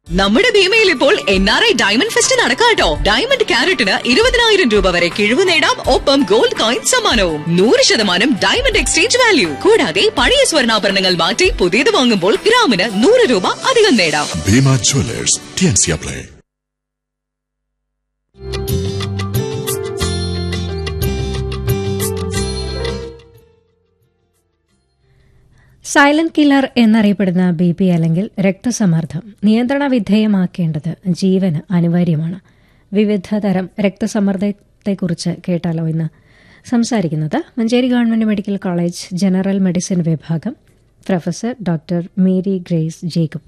നമ്മുടെ ഭീമയിൽ ഇപ്പോൾ N R I diamond fest നടക്കാട്ടോ ഡയമണ്ട് ക്യാരറ്റിന് ഇരുപതിനായിരം രൂപ വരെ കിഴിവ് നേടാം ഒപ്പം ഗോൾഡ് കോയിൻ സമ്മാനവും നൂറ് ശതമാനം ഡയമണ്ട് എക്സ്ചേഞ്ച് വാല്യൂ കൂടാതെ പഴയ സ്വർണ്ണാഭരണങ്ങൾ മാറ്റി പുതിയത് വാങ്ങുമ്പോൾ ഗ്രാമിന് നൂറ് രൂപ അധികം നേടാം Bhima Jewelers, Tianxia Play. Silent killer എന്നറിയപ്പെടുന്ന ബി പി അല്ലെങ്കിൽ രക്തസമ്മർദ്ദം നിയന്ത്രണ വിധേയമാക്കേണ്ടത് ജീവന് അനിവാര്യമാണ് വിവിധ തരം രക്തസമ്മർദ്ദത്തെക്കുറിച്ച് കേട്ടാലോ ഇന്ന് സംസാരിക്കുന്നത് Manjeri government medical college general medicine വിഭാഗം professor doctor Mary Grace Jacob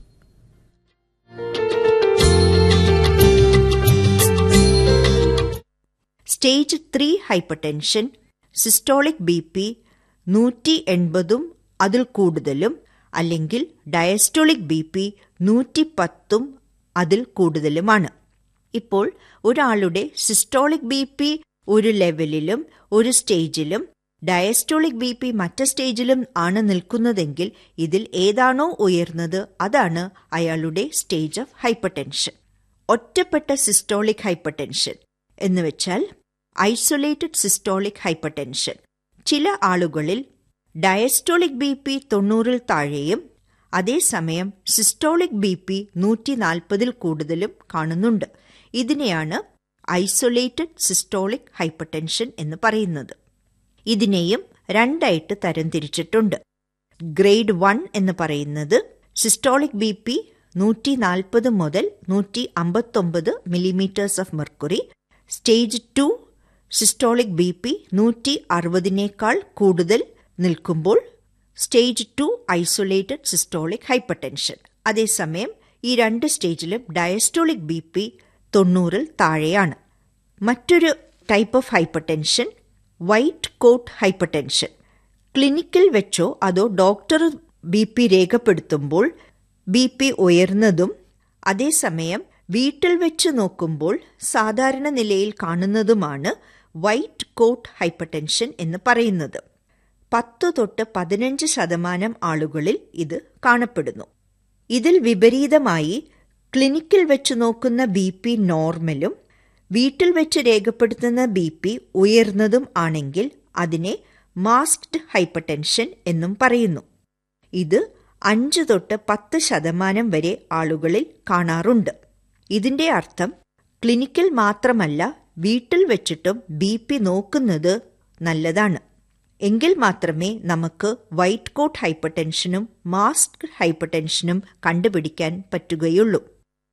stage three hypertension systolic B P നൂറ്റി എൺപതും അതിൽ കൂടുതലും അല്ലെങ്കിൽ ഡയസ്റ്റോളിക് ബി പി നൂറ്റി പത്തും അതിൽ കൂടുതലുമാണ് ഇപ്പോൾ ഒരാളുടെ സിസ്റ്റോളിക് ബി പി ഒരു ലെവലിലും ഒരു സ്റ്റേജിലും ഡയസ്റ്റോളിക് ബി പി മറ്റു സ്റ്റേജിലും ആണ് നിൽക്കുന്നതെങ്കിൽ ഇതിൽ ഏതാണോ ഉയർന്നത് അതാണ് അയാളുടെ സ്റ്റേജ് ഓഫ് ഹൈപ്പർടെൻഷൻ ഒറ്റപ്പെട്ട സിസ്റ്റോളിക് ഹൈപ്പർടെൻഷൻ എന്ന് വെച്ചാൽ ഐസൊലേറ്റഡ് സിസ്റ്റോളിക് ഹൈപ്പർടെൻഷൻ ചില ആളുകളിൽ ഡയസ്റ്റോളിക് ബി പി തൊണ്ണൂറിൽ താഴെയും അതേസമയം സിസ്റ്റോളിക് ബി പി നൂറ്റി നാൽപ്പതിൽ കൂടുതലും കാണുന്നുണ്ട് ഇതിനെയാണ് ഐസൊലേറ്റഡ് സിസ്റ്റോളിക് ഹൈപ്പർടെൻഷൻ എന്ന് പറയുന്നത് ഇതിനെയും രണ്ടായിട്ട് തരംതിരിച്ചിട്ടുണ്ട് ഗ്രേഡ് വൺ എന്ന് പറയുന്നത് സിസ്റ്റോളിക് ബി പി നൂറ്റി നാൽപ്പത് മുതൽ നൂറ്റി അമ്പത്തൊമ്പത് millimetres of mercury stage two systolic B P നൂറ്റി അറുപതിനേക്കാൾ കൂടുതൽ നിൽക്കുമ്പോൾ stage two isolated systolic hypertension അതേസമയം ഈ രണ്ട് സ്റ്റേജിലും ഡയസ്റ്റോളിക് ബി പി തൊണ്ണൂറിൽ താഴെയാണ് മറ്റൊരു type of hypertension white coat hypertension ക്ലിനിക്കിൽ വെച്ചോ അതോ ഡോക്ടർ ബി പി രേഖപ്പെടുത്തുമ്പോൾ ബി പി ഉയർന്നതും അതേസമയം വീട്ടിൽ വെച്ച് നോക്കുമ്പോൾ സാധാരണ നിലയിൽ കാണുന്നതുമാണ് വൈറ്റ് കോട്ട് ഹൈപ്പർടെൻഷൻ എന്ന് പറയുന്നത് പത്ത് തൊട്ട് പതിനഞ്ച് ശതമാനം ആളുകളിൽ ഇത് കാണപ്പെടുന്നു ഇതിൽ വിപരീതമായി ക്ലിനിക്കിൽ വെച്ച് നോക്കുന്ന ബി പി നോർമലും വീട്ടിൽ വെച്ച് രേഖപ്പെടുത്തുന്ന ബി പി ഉയർന്നതും ആണെങ്കിൽ അതിനെ മാസ്ക്ഡ് ഹൈപ്പർടെൻഷൻ എന്നും പറയുന്നു ഇത് അഞ്ച് തൊട്ട് പത്ത് ശതമാനം വരെ ആളുകളിൽ കാണാറുണ്ട് ഇതിന്റെ അർത്ഥം ക്ലിനിക്കിൽ മാത്രമല്ല വീട്ടിൽ വെച്ചിട്ടും ബി പി നോക്കുന്നത് നല്ലതാണ് എങ്കിൽ മാത്രമേ നമുക്ക് വൈറ്റ് കോട്ട് ഹൈപ്പർടെൻഷനും മാസ്ക് ഹൈപ്പർടെൻഷനും കണ്ടുപിടിക്കാൻ പറ്റുകയുള്ളൂ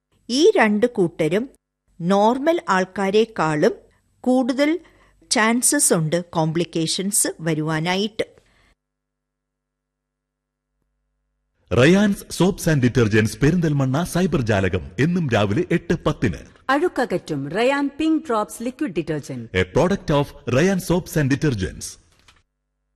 ഈ രണ്ട് കൂട്ടരും നോർമൽ ആൾക്കാരെക്കാളും കൂടുതൽ ചാൻസസ് ഉണ്ട് കോംപ്ലിക്കേഷൻസ് വരുവാനായിട്ട് Rayan's soaps and detergents Perinthalmanna cyber ജാലകം എന്നും രാവിലെ എട്ട് പത്തിന് അഴുക്കകറ്റും Rayan pink drops liquid detergent a product of Rayan soaps and detergents